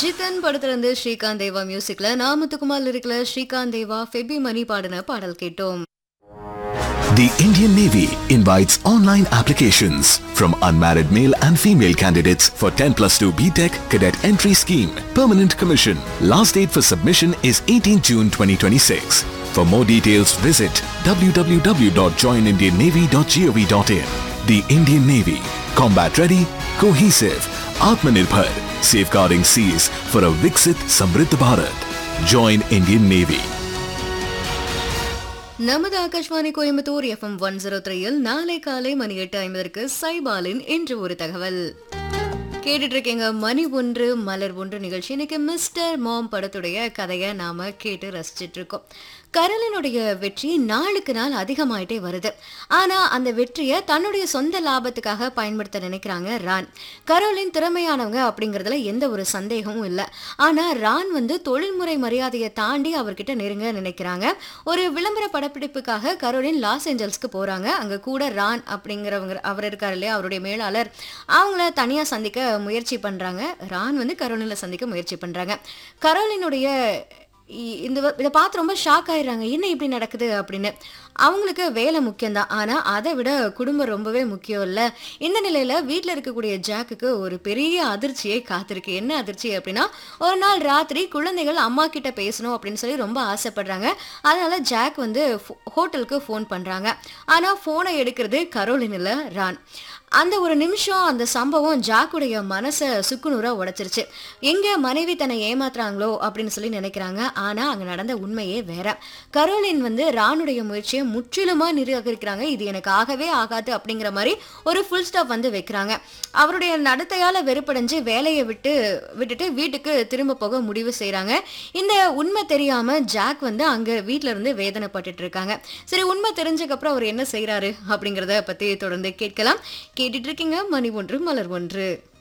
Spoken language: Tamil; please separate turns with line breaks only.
ஜிதன் படத்துல இருந்து ஸ்ரீகாந்த் தேவா மியூசிக்ல நாமத்துக்குமார் இருக்கிற ஸ்ரீகாந்த் தேவா ஃபெபி மணி பாடின பாடல் கேட்டோம்
The Indian Navy invites online applications from unmarried male and female candidates for 10 plus 2 BTEC cadet entry scheme, permanent commission. Last date for submission is 18 June 2026. For more details, visit www.joinindiannavy.gov.in. The Indian Navy, combat ready, cohesive, Atmanirbhar, safeguarding seas for a Viksit Samriddh Bharat. Join Indian Navy.
நமது Akashvani Coimbatore FM one zero த்ரீயில் நாளை காலை மணி எட்டு ஐம்பதற்கு சைபாலின் இன்று ஒரு தகவல் கேட்டுட்டு இருக்கீங்க மணி ஒன்று மலர் ஒன்று நிகழ்ச்சி இன்னைக்கு மிஸ்டர் மாம் படத்துடைய கதையை நாம கேட்டு ரசிச்சிட்டு இருக்கோம் கரலனுடைய வெற்றி நாளுக்கு நாள் அதிகமாயிட்டே வருது ஆனா அந்த வெற்றியை தன்னுடைய சொந்த லாபத்துக்காக பயன்படுத்த நினைக்கிறாங்க ரான் கரோலின் திறமையானவங்க அப்படிங்கறதுல எந்த ஒரு சந்தேகமும் இல்லை ஆனா ரான் வந்து தொழில்முறை மரியாதையை தாண்டி அவர்கிட்ட நெருங்க நினைக்கிறாங்க ஒரு விளம்பர படப்பிடிப்புக்காக கரோலின் லாஸ் ஏஞ்சல்ஸ்க்கு போறாங்க அங்க கூட ரான் அப்படிங்கிறவங்க அவர் இருக்கார் இல்லையா அவருடைய மேலாளர் அவங்கள தனியா சந்திக்க முயற்சி பண்றாங்க ரான் வந்து கரோலின்ல சந்திக்க முயற்சி பண்றாங்க கரோலினுடைய இ- இந்த வ- இதை பார்த்து ரொம்ப ஷாக் ஆயிடுறாங்க என்ன இப்படி நடக்குது அப்படின்னு அவங்களுக்கு வேலை முக்கியம்தான் ஆனா அதை விட குடும்பம் ரொம்பவே முக்கியம் இல்ல இந்த நிலையில வீட்ல இருக்கக்கூடிய ஜாக்குக்கு ஒரு பெரிய அதிர்ச்சியை காத்திருக்கு என்ன அதிர்ச்சி அப்படின்னா ஒரு நாள் ராத்திரி குழந்தைகள் அம்மா கிட்ட பேசணும் அப்படின்னு சொல்லி ரொம்ப ஆசைப்படுறாங்க அதனால ஜாக் வந்து ஃபோ- ஹோட்டலுக்கு ஃபோன் பண்றாங்க ஆனா போனை எடுக்கிறது கரோலின் இல்ல ரான் அந்த ஒரு நிமிஷம் அந்த சம்பவம் ஜாக்குடைய மனசை சுக்குநூறா உடைச்சிருச்சு எங்க மனைவி தன்னை ஏமாத்துறாங்களோ அப்படின்னு சொல்லி நினைக்கிறாங்க ஆனா அங்க நடந்த உண்மையே வேற கரோலின் வந்து ராணுடைய முயற்சியை முற்றிலுமா நிராகரிக்கிறாங்க இது எனக்கு ஆகவே ஆகாது அப்படிங்கிற மாதிரி ஒரு ஃபுல் ஸ்டாப் வந்து வைக்கிறாங்க அவருடைய நடத்தையால வெறுப்படைஞ்சு வேலையை விட்டு விட்டுட்டு வீட்டுக்கு திரும்ப போக முடிவு செய்றாங்க இந்த உண்மை தெரியாம ஜாக் வந்து அங்க வீட்ல இருந்து வேதனைப்பட்டுட்டு இருக்காங்க சரி உண்மை தெரிஞ்சதுக்கு அப்புறம் அவர் என்ன செய்றாரு அப்படிங்கறத பத்தி தொடர்ந்து கேட்கலாம் கேட்டுட்டு இருக்கீங்க மணி ஒன்று மலர் ஒன்று